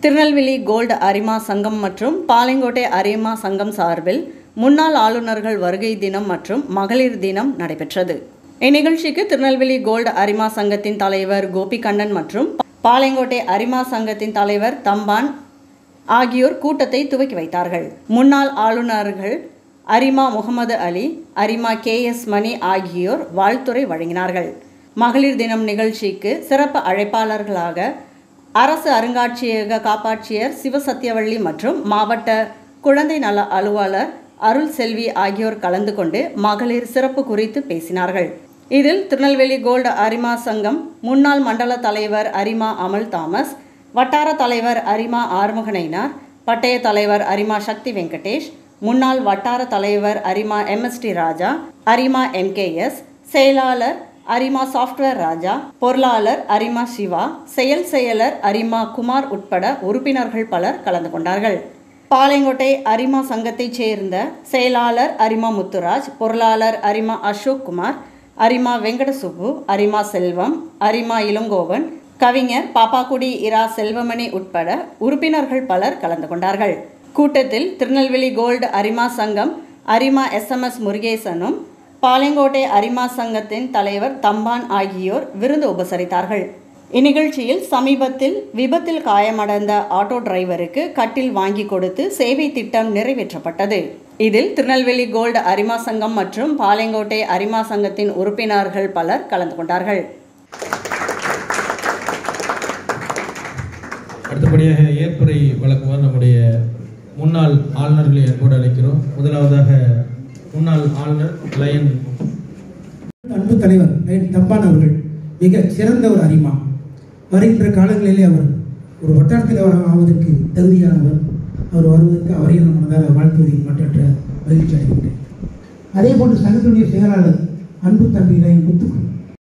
Tirunelveli gold அரிமா சங்கம் மற்றும் பாளையங்கோட்டை அரிமா சங்கம் சார்பில் முன்னாள் ஆளுநர்கள் வருகை தினம் மற்றும் மகளிர் தினம் நடைபெற்றது இந்நிகழ்ச்சிக்கு திருநெல்வேலி கோல்டு அரிமா சங்கத்தின் தலைவர் கோபிகண்ணன் மற்றும் பாளையங்கோட்டை அரிமா சங்கத்தின் தலைவர் தம்பான் ஆகியோர் கூட்டத்தை துவக்கி வைத்தார்கள் முன்னாள் ஆளுநர்கள் அரிமா முகமது அலி அரிமா கே எஸ் மணி ஆகியோர் வாழ்த்துரை வழங்கினார்கள் மகளிர் தினம் நிகழ்ச்சிக்கு சிறப்பு அழைப்பாளர்களாக அரசு அருங்காட்சியக காப்பாட்சியர் சிவசத்தியவள்ளி மற்றும் மாவட்ட குழந்தை நல அலுவலர் அருள் செல்வி ஆகியோர் கலந்து கொண்டு மகளிர் சிறப்பு குறித்து பேசினார்கள் இதில் திருநெல்வேலி கோல்டு அரிமா சங்கம் முன்னாள் மண்டல தலைவர் அரிமா அமல் தாமஸ் வட்டார தலைவர் அரிமா ஆறுமுகனைனார் பட்டய தலைவர் அரிமா சக்தி வெங்கடேஷ் முன்னாள் வட்டார தலைவர் அரிமா எம்எஸ்டி ராஜா அரிமா எம்கேஎஸ் செயலாளர் அரிமா சாஃப்ட்வேர் ராஜா பொருளாளர் அரிமா சிவா செயல் செயலர் அரிமா குமார் உட்பட உறுப்பினர்கள் பலர் கலந்து கொண்டார்கள் பாளையங்கோட்டை அரிமா சங்கத்தைச் சேர்ந்த செயலாளர் அரிமா முத்துராஜ் பொருளாளர் அரிமா அசோக் குமார் அரிமா வெங்கடசுப்பு அரிமா செல்வம் அரிமா இளங்கோவன் கவிஞர் பாப்பாக்குடி இரா செல்வமணி உட்பட உறுப்பினர்கள் பலர் கலந்து கொண்டார்கள் கூட்டத்தில் திருநெல்வேலி கோல்டு அரிமா சங்கம் அரிமா எஸ்எம்எஸ் முருகேசனும் பாளையங்கோட்டை அரிமா சங்கத்தின் தலைவர் தம்பான் ஆகியோர் விருந்து உபசரித்தார்கள் இந்நிகழ்ச்சியில் சமீபத்தில் விபத்தில் காயமடைந்த ஆட்டோ டிரைவருக்கு கட்டில் வாங்கி கொடுத்து சேவை திட்டம் நிறைவேற்றப்பட்டது இதில் திருநெல்வேலி கோல்டு அரிமா சங்கம் மற்றும் பாளையங்கோட்டை அரிமா சங்கத்தின் உறுப்பினர்கள் பலர் கலந்து கொண்டார்கள் அடுத்தபடியாக ஏற்புரை வழங்குவார் நம்முடைய முன்னாள் ஆளுநர்களை அன்போடு அழைக்கிறோம் முதலாவதாக முன்னாள் ஆளுநர் லயன் அன்பு தலைவர் லயன் தம்பான் அவர்கள் மிக சிறந்த ஒரு அரிமா வருகின்ற காலங்களிலே அவர் ஒரு வட்டாரத்தில் ஆவதற்கு தகுதியானவர் அவர் வருவதற்கு அவரையும் நான் மனதார வாழ்த்துவதில் மற்றற்ற மகிழ்ச்சி அடைகின்றேன் அதே போன்று சங்கத்தினுடைய செயலாளர் அன்பு தம்பி லயன் முத்துக்குள்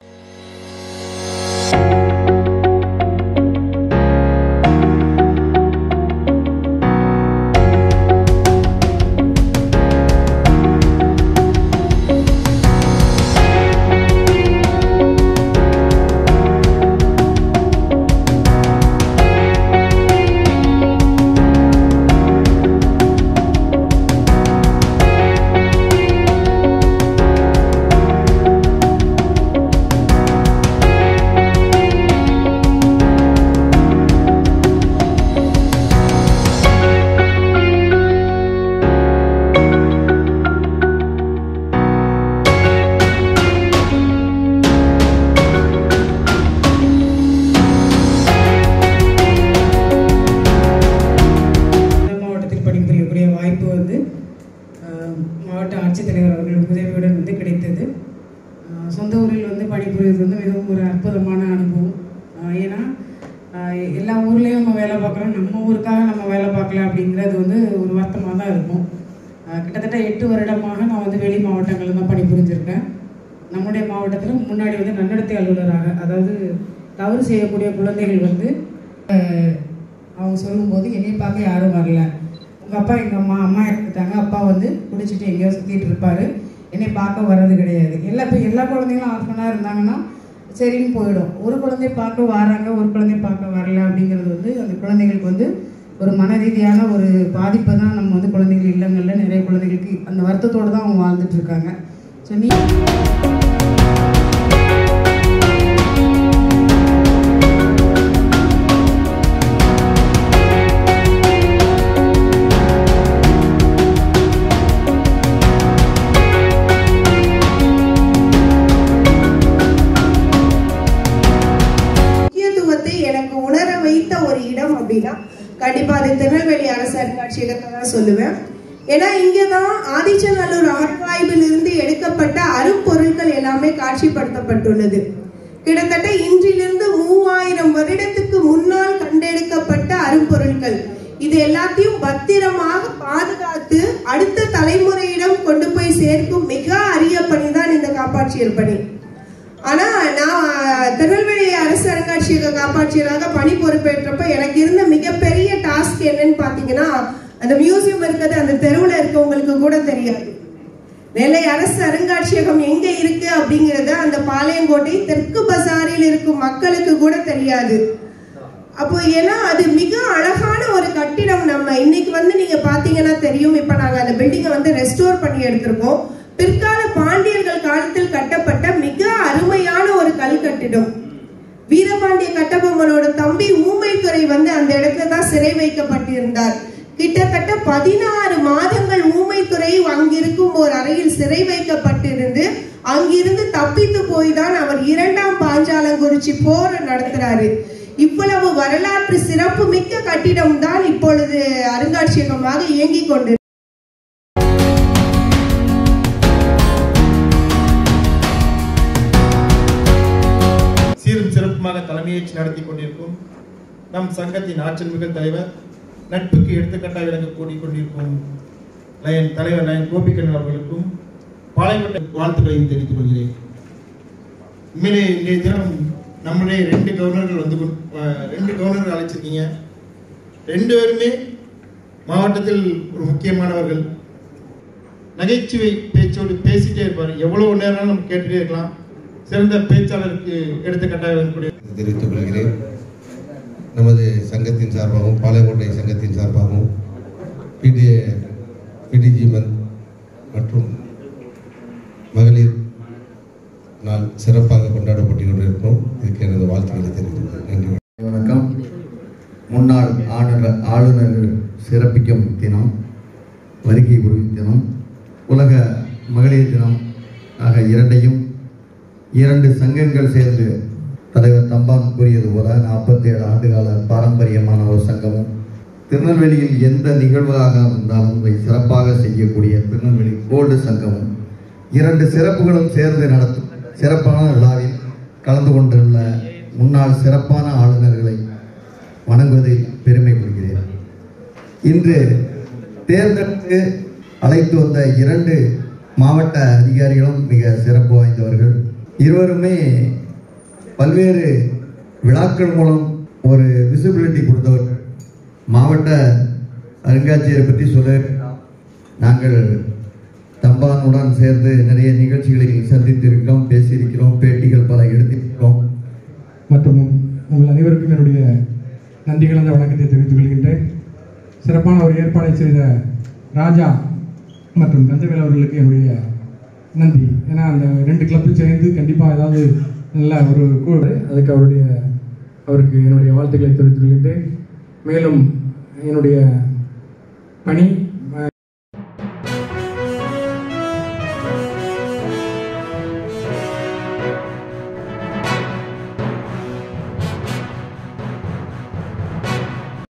மாவட்டத்தில் பணிபுரியக்கூடிய வாய்ப்பு வந்து அஹ், மாவட்ட ஆட்சித்தலைவர் அவர்கள் உதவியுடன் வந்து கிடைத்தது அஹ், சொந்த ஊரில் வந்து பணிபுரிவது வந்து மிகவும் ஒரு அற்புதமான அனுபவம் அஹ், ஏன்னா அஹ், எல்லா ஊர்லேயும் நம்ம வேலை பார்க்குறோம் நம்ம ஊருக்காக நம்ம வேலை பார்க்கல அப்படிங்கிறது வந்து ஒரு வருத்தமாக தான் இருக்கும் அஹ், கிட்டத்தட்ட எட்டு வருடமாக நான் வந்து வெளி மாவட்டங்களில் தான் பணிபுரிஞ்சிருக்கேன் நம்முடைய மாவட்டத்தில் முன்னாடி வந்து நன்னடத்தை அலுவலராக அதாவது தவறு செய்யக்கூடிய குழந்தைகள் வந்து அஹ், அவங்க சொல்லும்போது என்னை பார்க்க யாரும் வரல உங்கள் அப்பா எங்கள் அம்மா அம்மா இறந்துட்டாங்க அப்பா வந்து குடிச்சிட்டு எங்கேயோ சுற்றிட்டு இருப்பாரு என்னை பார்க்க வர்றது கிடையாது எல்லா இப்போ எல்லா குழந்தைங்களும் ஆர்ஃபனாக இருந்தாங்கன்னா சரின்னு போயிடும் ஒரு குழந்தை பார்க்க வராங்க ஒரு குழந்தை பார்க்க வரல அப்படிங்கிறது வந்து அந்த குழந்தைகளுக்கு வந்து ஒரு மன ரீதியான ஒரு பாதிப்பை தான் நம்ம வந்து குழந்தைகள் இல்லங்களில் நிறைய குழந்தைகளுக்கு அந்த வருத்தத்தோடு தான் அவங்க வாழ்ந்துட்டு இருக்காங்க ஸோ நீ முக்கியத்துவத்தை எனக்கு உணர வைத்த ஒரு இடம் அப்படின்னா கண்டிப்பா அது திருநெல்வேலி அரசு அருங்காட்சியகத்தை தான் சொல்லுவேன் ஏன்னா இங்கதான் ஆதிச்சநல்லூர் ஆர்காய்வில் இருந்து எடுக்கப்பட்ட அரும்பொருட்கள் எல்லாமே காட்சிப்படுத்தப்பட்டுள்ளது கிட்டத்தட்ட இன்றிலிருந்து மூவாயிரம் வருடத்துக்கு முன்னால் கண்டெடுக்கப்பட்ட அரும்பொருட்கள் இது எல்லாத்தையும் பத்திரமாக பாதுகாத்து அடுத்த தலைமுறையிடம் கொண்டு போய் சேர்க்கும் மிக அரிய பணி தான் இந்த காப்பாட்சியர் பணி ஆனா நான் திருநெல்வேலி அரசு அருங்காட்சியக காப்பாட்சியராக பணி பொறுப்பேற்றப்ப எனக்கு இருந்த மிகப்பெரிய டாஸ்க் என்னன்னு பாத்தீங்கன்னா அந்த மியூசியம் இருக்கிறது அந்த தெருவுல இருக்கவங்களுக்கு கூட தெரியாது நெல்லை அரசு அருங்காட்சியகம் எங்க இருக்கு அப்படிங்கறது அந்த பாளையங்கோட்டை தெற்கு பசாரில் இருக்கும் மக்களுக்கு கூட தெரியாது அப்போ ஏன்னா அது மிக அழகான ஒரு கட்டிடம் நம்ம இன்னைக்கு வந்து நீங்க பாத்தீங்கன்னா தெரியும் இப்ப நாங்க அந்த பில்டிங்கை வந்து ரெஸ்டோர் பண்ணி எடுத்திருக்கோம் பிற்கால பாண்டியர்கள் காலத்தில் கட்டப்பட்ட மிக அருமையான ஒரு கல் கட்டிடம் வீரபாண்டிய கட்டபொம்மனோட தம்பி ஊமைத்துறை வந்து அந்த இடத்துல தான் சிறை வைக்கப்பட்டிருந்தார் கிட்டத்தட்ட பதினாறு மாதங்கள் ஊமைத்துறை அங்கிருக்கும் ஒரு அறையில் சிறை வைக்கப்பட்டிருந்து அங்கிருந்து தப்பித்து போய் தான் அவர் இரண்டாம் பாஞ்சாலங்குறிச்சி போர் நடத்துறாரு இவ்வளவு வரலாற்று சிறப்பு மிக்க கட்டிடம் தான் இப்பொழுது அருங்காட்சியகமாக இயங்கிக் கொண்டு சீரும் சிறப்புமாக தலைமையேற்று நடத்தி கொண்டிருக்கும் நம் சங்கத்தின் ஆற்றல் மிகு தலைவர் நட்புக்கு எடுத்துக்காட்டாக விளங்க கூடிக் கொண்டிருக்கும் லயன் தலைவர் லயன் கோபிகண்ணன் அவர்களுக்கும் பாளையங்கோட்டை வாழ்த்துக்களையும் தெரிவித்துக் கொள்கிறேன் உண்மையிலே இன்றைய தினம் நம்முடைய ரெண்டு கவர்னர்கள் வந்து கொண்- அஹ் ரெண்டு கவர்னர்கள் அழைச்சிருக்கீங்க ரெண்டு பேருமே மாவட்டத்தில் ஒரு முக்கியமானவர்கள் நகைச்சுவை பேச்சோடு பேசிட்டே இருப்பார் எவ்வளவு நேரம் நம்ம கேட்டுட்டே இருக்கலாம் சிறந்த பேச்சாளருக்கு எடுத்துக்காட்டாக விளங்கக்கூடிய தெரிவித்துக் கொள்கிறேன் நமது சங்கத்தின் சார்பாகவும் பாளையங்கோட்டை சங்கத்தின் சார்பாகவும் பிடி பிடிஜி மன் மற்றும் மகளிர் நாள் சிறப்பாக கொண்டாடப்பட்டு கொண்டிருக்கிறோம் இதுக்கு எனது வாழ்த்துக்களை தெரிவித்துக் நன்றி வணக்கம் முன்னாள் ஆளுநர் ஆளுநர்கள் சிறப்பிக்கும் தினம் வருகை புரியும் தினம் உலக மகளிர் தினம் ஆக இரண்டையும் இரண்டு சங்கங்கள் சேர்ந்து தலைவர் தம்பான் கூறியது போல நாற்பத்தி ஏழு ஆண்டுகால பாரம்பரியமான ஒரு சங்கமும் திருநெல்வேலியில் எந்த நிகழ்வாக இருந்தாலும் அதை சிறப்பாக செய்யக்கூடிய திருநெல்வேலி கோல்டு சங்கமும் இரண்டு சிறப்புகளும் சேர்ந்து நடத்தும் சிறப்பான விழாவில் கலந்து கொண்டுள்ள முன்னாள் சிறப்பான ஆளுநர்களை வணங்குவதில் பெருமை கொள்கிறேன் இன்று தேர்ந்தெடுத்து அழைத்து வந்த இரண்டு மாவட்ட அதிகாரிகளும் மிக சிறப்பு வாய்ந்தவர்கள் இருவருமே பல்வேறு விழாக்கள் மூலம் ஒரு விசிபிலிட்டி கொடுத்தவர்கள் மாவட்ட அருங்காட்சியரை பற்றி சொல்ல வேண்டாம். நாங்கள் தம்பானுடன் சேர்ந்து நிறைய நிகழ்ச்சிகளில் சந்தித்திருக்கிறோம் பேசியிருக்கிறோம் பேட்டிகள் பல எடுத்திருக்கிறோம் மற்றும் உங்கள் அனைவருக்கும் என்னுடைய நன்றி கலந்த வணக்கத்தை தெரிவித்துக் கொள்கின்றேன் சிறப்பான ஒரு ஏற்பாடை செய்த ராஜா மற்றும் கந்தவேல் அவர்களுக்கு என்னுடைய நன்றி ஏன்னா அந்த ரெண்டு கிளப்பு சேர்ந்து கண்டிப்பாக ஏதாவது நல்ல ஒரு கூடு அதுக்கு அவருடைய அவருக்கு என்னுடைய வாழ்த்துக்களை தெரிவித்துக் கொள்கின்றேன் மேலும் என்னுடைய பணி